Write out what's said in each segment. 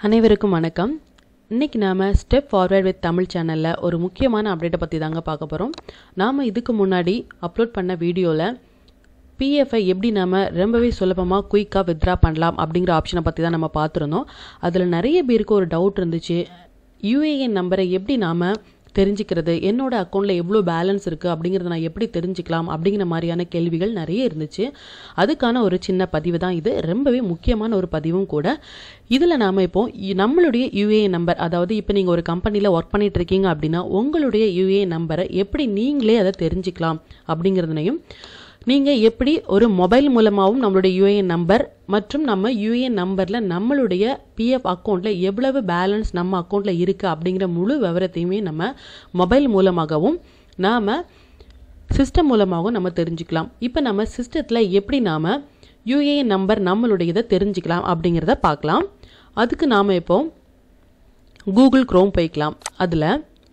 அனைவருக்கும் வணக்கம் இன்னைக்கு நாம் ஸ்டெப் ஃபார்வர்ட் வித் தமிழ் சேனலில் ஒரு முக்கியமான அப்டேட்டை பற்றி தாங்க பார்க்க போகிறோம் நாம் இதுக்கு முன்னாடி அப்லோட் பண்ண வீடியோவில் பிஎஃப்ஐ எப்படி நாம் ரொம்பவே சுலபமாக குயிக்காக வித்ரா பண்ணலாம் அப்படிங்கிற ஆப்ஷனை பற்றி தான் நம்ம பார்த்துருந்தோம் அதில் நிறைய பேருக்கு ஒரு டவுட் இருந்துச்சு யூஏஎன் நம்பரை எப்படி நாம் தெரிஞ்சுக்கிறது என்னோட அக்கௌண்ட்டில் எவ்வளோ பேலன்ஸ் இருக்குது அப்படிங்கிறத நான் எப்படி தெரிஞ்சுக்கலாம் அப்படிங்கிற மாதிரியான கேள்விகள் நிறைய இருந்துச்சு அதுக்கான ஒரு சின்ன பதிவு தான் இது ரொம்பவே முக்கியமான ஒரு பதிவும் கூட இதில் நாம் இப்போ இ- நம்மளுடைய யூஏஎன் நம்பர் அதாவது இப்போ நீங்கள் ஒரு கம்பெனியில் ஒர்க் பண்ணிட்டு இருக்கீங்க அப்படின்னா உங்களுடைய யூஏஎன் நம்பரை எப்படி நீங்களே அதை தெரிஞ்சுக்கலாம் அப்படிங்கிறதுனையும் நீங்கள் எப்படி ஒரு மொபைல் மூலமாகவும் நம்மளுடைய யூஏஎன் நம்பர் மற்றும் நம்ம யூஏஎன் நம்பரில் நம்மளுடைய பிஎஃப் அக்கௌண்ட்டில் எவ்வளவு பேலன்ஸ் நம்ம அக்கௌண்ட்டில் இருக்குது அப்படிங்கிற முழு விவரத்தையுமே நம்ம மொபைல் மூலமாகவும் நாம் சிஸ்டம் மூலமாகவும் நம்ம தெரிஞ்சுக்கலாம் இப்போ நம்ம சிஸ்டத்தில் எப்படி நாம் யூஏஎன் நம்பர் நம்மளுடையதை தெரிஞ்சுக்கலாம் அப்படிங்கிறத பார்க்கலாம் அதுக்கு நாம் இப்போ கூகுள் க்ரோம் போய்க்கலாம் அதில்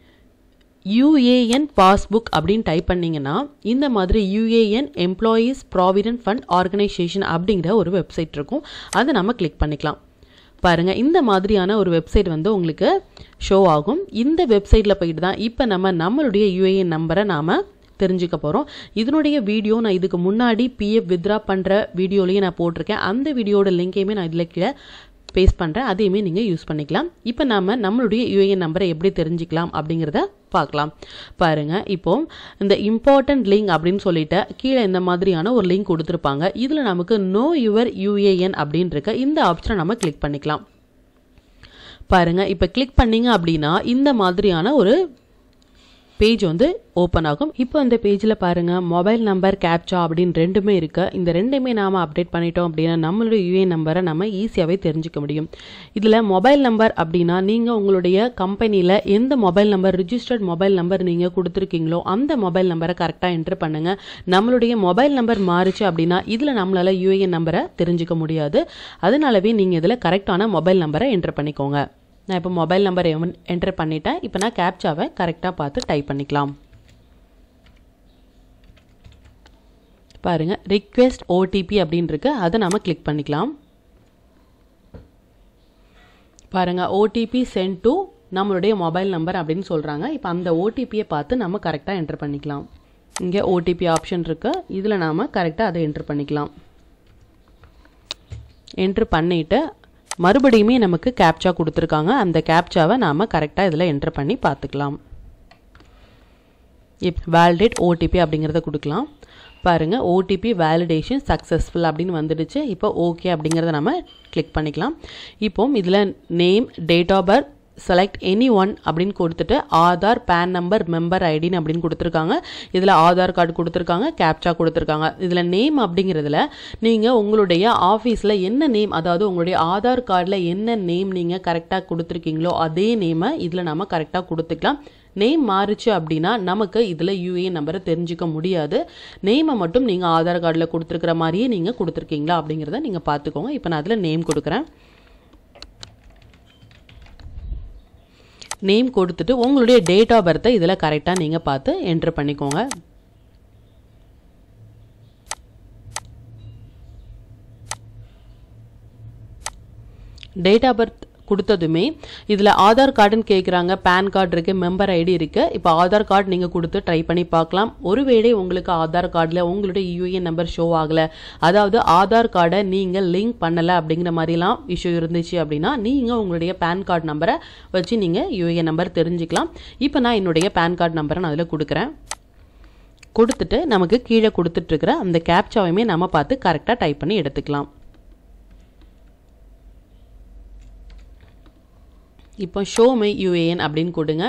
யூஏஎன் பாஸ்புக் அப்படின்னு டைப் பண்ணீங்கன்னா இந்த மாதிரி UAN employees provident fund organisation அப்படிங்கிற ஒரு வெப்சைட் இருக்கும் அதை நம்ம கிளிக் பண்ணிக்கலாம் பாருங்க இந்த மாதிரியான ஒரு வெப்சைட் வந்து உங்களுக்கு ஷோ ஆகும் இந்த வெப்சைட்டில் போயிட்டு தான் இப்போ நம்ம நம்மளுடைய யூஏஎன் நம்பரை நாம் தெரிஞ்சுக்க போகிறோம் இதனுடைய வீடியோ நான் இதுக்கு முன்னாடி பிஎஃப் வித்ரா பண்ணுற வீடியோலையே நான் போட்டிருக்கேன் அந்த வீடியோட லிங்கையுமே நான் இதில் கீழே பேஸ்ட் பண்ணுறேன் அதையுமே நீங்கள் யூஸ் பண்ணிக்கலாம் இப்போ நாம நம்மளுடைய யூஏஎன் நம்பரை எப்படி தெரிஞ்சுக்கலாம் அப்படிங்கிறத பார்க்கலாம் பாருங்க இப்போ இந்த இம்பார்ட்டன்ட் லிங்க் அப்படின்னு சொல்லிட்டு கீழே இந்த மாதிரியான ஒரு லிங்க் கொடுத்துருப்பாங்க இதில் நமக்கு நோ யுவர் யூஏஎன் அப்படின்னு இருக்க இந்த ஆப்ஷனை நம்ம கிளிக் பண்ணிக்கலாம் பாருங்க இப்போ கிளிக் பண்ணீங்க அப்படின்னா இந்த மாதிரியான ஒரு பேஜ் வந்து ஓப்பன் ஆகும் இப்போ இந்த பேஜில் பாருங்க மொபைல் நம்பர் கேப்சா அப்படின்னு ரெண்டுமே இருக்கு இந்த ரெண்டுமே நாம அப்டேட் பண்ணிட்டோம் அப்படின்னா நம்மளுடைய யூஏ நம்பரை நம்ம ஈஸியாகவே தெரிஞ்சுக்க முடியும் இதில் மொபைல் நம்பர் அப்படின்னா நீங்கள் உங்களுடைய கம்பெனியில் எந்த mobile number registered mobile number நீங்கள் கொடுத்துருக்கீங்களோ அந்த மொபைல் நம்பரை கரெக்டாக என்ட்ரு பண்ணுங்க நம்மளுடைய மொபைல் நம்பர் மாறுச்சு அப்படின்னா இதில் நம்மளால யூஏஎன் நம்பரை தெரிஞ்சுக்க முடியாது அதனாலவே நீங்கள் இதில் கரெக்டான மொபைல் நம்பரை என்ட்ரு பண்ணிக்கோங்க நான் இப்போ மொபைல் நம்பர் என்டர் பண்ணிட்டேன் இப்போ நான் கேப்சாவை கரெக்டாக பார்த்து டைப் பண்ணிக்கலாம் பாருங்க ரிக்வெஸ்ட் ஓடிபி அப்படின்னு இருக்கு அதை நாம கிளிக் பண்ணிக்கலாம் பாருங்க ஓடிபி சென்ட் டு நம்மளுடைய மொபைல் நம்பர் அப்படின்னு சொல்றாங்க இப்போ அந்த ஓடிபியை பார்த்து நம்ம கரெக்டாக என்டர் பண்ணிக்கலாம் இங்கே ஓடிபி ஆப்ஷன் இருக்கு இதில் நாம கரெக்டாக அதை என்டர் பண்ணிக்கலாம் என்ட்ரு பண்ணிட்டு மறுபடியுமே நமக்கு கேப்சா கொடுத்துருக்காங்க அந்த கேப்சாவை நாம் கரெக்டாக இதில் என்ட்ரு பண்ணி பார்த்துக்கலாம் இப் வேலிடேட் ஓடிபி அப்படிங்கிறத கொடுக்கலாம் பாருங்க ஓடிபி வேலிடேஷன் சக்ஸஸ்ஃபுல் அப்படின்னு வந்துடுச்சு இப்போ ஓகே அப்படிங்கிறத நம்ம கிளிக் பண்ணிக்கலாம் இப்போ இதில் name date of birth select any one அப்படின்னு கொடுத்துட்டு ஆதார் பேன் நம்பர் மெம்பர் ஐடின்னு அப்படின்னு கொடுத்துருக்காங்க இதில் ஆதார் கார்டு கொடுத்துருக்காங்க கேப்சா கொடுத்துருக்காங்க இதில் நேம் அப்படிங்கிறதுல நீங்கள் உங்களுடைய ஆஃபீஸில் என்ன நேம் அதாவது உங்களுடைய ஆதார் கார்டில் என்ன நேம் நீங்கள் கரெக்டாக கொடுத்துருக்கீங்களோ அதே நேமை இதில் நம்ம கரெக்டாக கொடுத்துக்கலாம் நேம் மாறுச்சு அப்படின்னா நமக்கு இதில் யூஏ நம்பரை தெரிஞ்சுக்க முடியாது நேமை மட்டும் நீங்கள் ஆதார் கார்டில் கொடுத்துருக்கிற மாதிரியே நீங்கள் கொடுத்துருக்கீங்களா அப்படிங்கிறத நீங்கள் பார்த்துக்கோங்க இப்போ நான் அதில் நேம் கொடுக்குறேன் நேம் கொடுத்துட்டு உங்களுடைய டேட் ஆஃப் பர்த்தை இதில் கரெக்டாக நீங்கள் பார்த்து என்ட்ரு பண்ணிக்கோங்க டேட் ஆஃப் பர்த் கொடுத்ததுமே இதில் ஆதார் கார்டுன்னு கேட்குறாங்க பேன் கார்டு இருக்குது மெம்பர் ஐடி இருக்குது இப்போ ஆதார் கார்டு நீங்கள் கொடுத்து ட்ரை பண்ணி பார்க்கலாம் ஒருவேளை உங்களுக்கு ஆதார் கார்டில் உங்களுடைய யூஏஎன் நம்பர் ஷோ ஆகலை அதாவது ஆதார் கார்டை நீங்கள் லிங்க் பண்ணலை அப்படிங்கிற மாதிரிலாம் இஷ்யூ இருந்துச்சு அப்படின்னா நீங்கள் உங்களுடைய பேன் கார்டு நம்பரை வச்சு நீங்கள் யூஏஎன் நம்பர் தெரிஞ்சுக்கலாம் இப்போ நான் என்னுடைய பேன் கார்டு நம்பரை நான் அதில் கொடுக்குறேன் கொடுத்துட்டு நமக்கு கீழே கொடுத்துட்ருக்கிற அந்த கேப்சாவையுமே நம்ம பார்த்து கரெக்டாக டைப் பண்ணி எடுத்துக்கலாம் இப்போ ஷோ மை யூஏஎன் அப்படின்னு கொடுங்க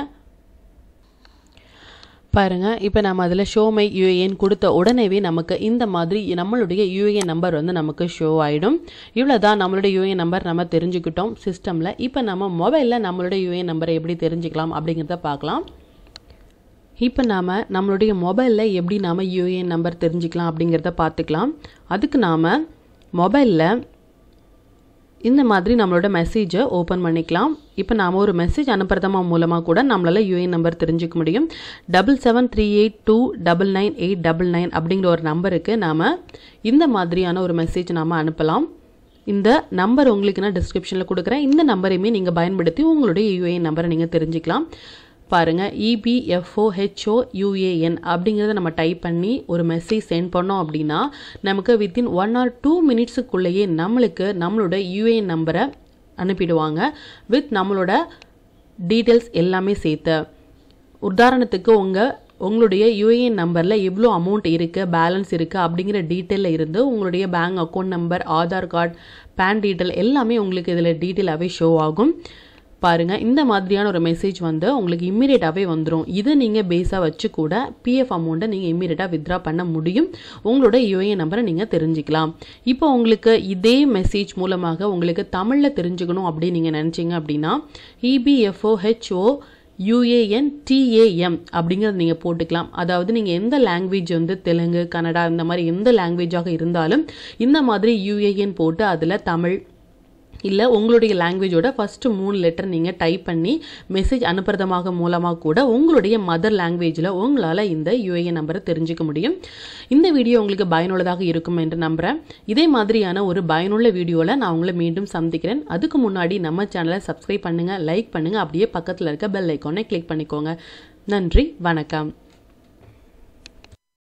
பாருங்க இப்போ நம்ம அதில் ஷோ மை யூஏஎன் கொடுத்த உடனேவே நமக்கு இந்த மாதிரி நம்மளுடைய யூஏஎன் நம்பர் வந்து நமக்கு ஷோ ஆகிடும் இவ்வளோதான் நம்மளுடைய யூஏஎன் நம்பர் நம்ம தெரிஞ்சுக்கிட்டோம் சிஸ்டமில் இப்போ நம்ம மொபைலில் நம்மளுடைய யூஏஎன் நம்பரை எப்படி தெரிஞ்சுக்கலாம் அப்படிங்கிறத பார்க்கலாம் இப்போ நாம் நம்மளுடைய மொபைலில் எப்படி நாம் யூஏஎன் நம்பர் தெரிஞ்சுக்கலாம் அப்படிங்கிறத பார்த்துக்கலாம் அதுக்கு நாம் மொபைலில் இந்த மாதிரி நம்மளோட மெசேஜை ஓப்பன் பண்ணிக்கலாம் இப்போ நாம் ஒரு மெசேஜ் அனுப்புறதமா மூலமாக கூட நம்மளால் யூஏஎன் நம்பர் தெரிஞ்சுக்க முடியும் double seven three eight two double nine eight double nine அப்படிங்கிற ஒரு நம்பருக்கு நாம் இந்த மாதிரியான ஒரு மெசேஜ் நாம் அனுப்பலாம் இந்த நம்பர் உங்களுக்கு நான் டிஸ்கிரிப்ஷனில் கொடுக்குறேன் இந்த நம்பரையுமே நீங்கள் பயன்படுத்தி உங்களுடைய யூஏஎன் நம்பரை நீங்கள் தெரிஞ்சுக்கலாம் பாருங்கள் இபிஎஃப்ஓ ஹெச்ஓ யூஏஎன் அப்படிங்கிறத நம்ம டைப் பண்ணி ஒரு மெசேஜ் சென்ட் பண்ணோம் அப்படின்னா நமக்கு வித்தின் ஒன் ஆர் டூ மினிட்ஸுக்குள்ளேயே நம்மளுக்கு நம்மளோட யூஏஎன் நம்பரை அனுப்பிடுவாங்க வித் நம்மளோட டீட்டெயில்ஸ் எல்லாமே சேர்த்து உதாரணத்துக்கு உங்கள் உங்களுடைய யூஏஎன் நம்பரில் எவ்வளோ அமௌண்ட் இருக்குது பேலன்ஸ் இருக்குது அப்படிங்கிற டீட்டெயிலில் இருந்து உங்களுடைய bank account number Aadhaar card PAN detail எல்லாமே உங்களுக்கு இதில் டீட்டெயிலாகவே ஷோ ஆகும் பாருங்கள் இந்த மாதிரியான ஒரு மெசேஜ் வந்து உங்களுக்கு இம்மீடியட்டாகவே வந்துடும் இதை நீங்கள் பேஸாக வச்சு கூட பிஎஃப் அமௌண்ட்டை நீங்கள் இம்மீடியட்டாக வித்ரா பண்ண முடியும் உங்களோட யூஏஎன் நம்பரை நீங்கள் தெரிஞ்சுக்கலாம் இப்போ உங்களுக்கு இதே மெசேஜ் மூலமாக உங்களுக்கு தமிழில் தெரிஞ்சுக்கணும் அப்படின்னு நீங்கள் நினச்சிங்க அப்படின்னா இபிஎஃப்ஓ ஹெச்ஓ யூஏஎன் டிஏஎம் அப்படிங்கிறத நீங்கள் போட்டுக்கலாம் அதாவது நீங்கள் எந்த லாங்குவேஜ் வந்து தெலுங்கு கன்னடா இந்த மாதிரி எந்த லாங்குவேஜாக இருந்தாலும் இந்த மாதிரி யூஏஎன் போட்டு அதில் தமிழ் இல்லை உங்களுடைய லாங்குவேஜோட ஃபஸ்ட்டு மூணு லெட்டர் நீங்கள் டைப் பண்ணி மெசேஜ் அனுப்புறதமாக மூலமாக கூட உங்களுடைய மதர் லாங்குவேஜில் உங்களால் இந்த யூஏஎன் நம்பரை தெரிஞ்சுக்க முடியும் இந்த வீடியோ உங்களுக்கு பயனுள்ளதாக இருக்கும் என்று நம்புகிறேன் இதே மாதிரியான ஒரு பயனுள்ள வீடியோவில் நான் உங்களை மீண்டும் சந்திக்கிறேன் அதுக்கு முன்னாடி நம்ம சேனலை சப்ஸ்கிரைப் பண்ணுங்கள் லைக் பண்ணுங்கள் அப்படியே பக்கத்தில் இருக்க பெல் ஐக்கானை கிளிக் பண்ணிக்கோங்க நன்றி வணக்கம்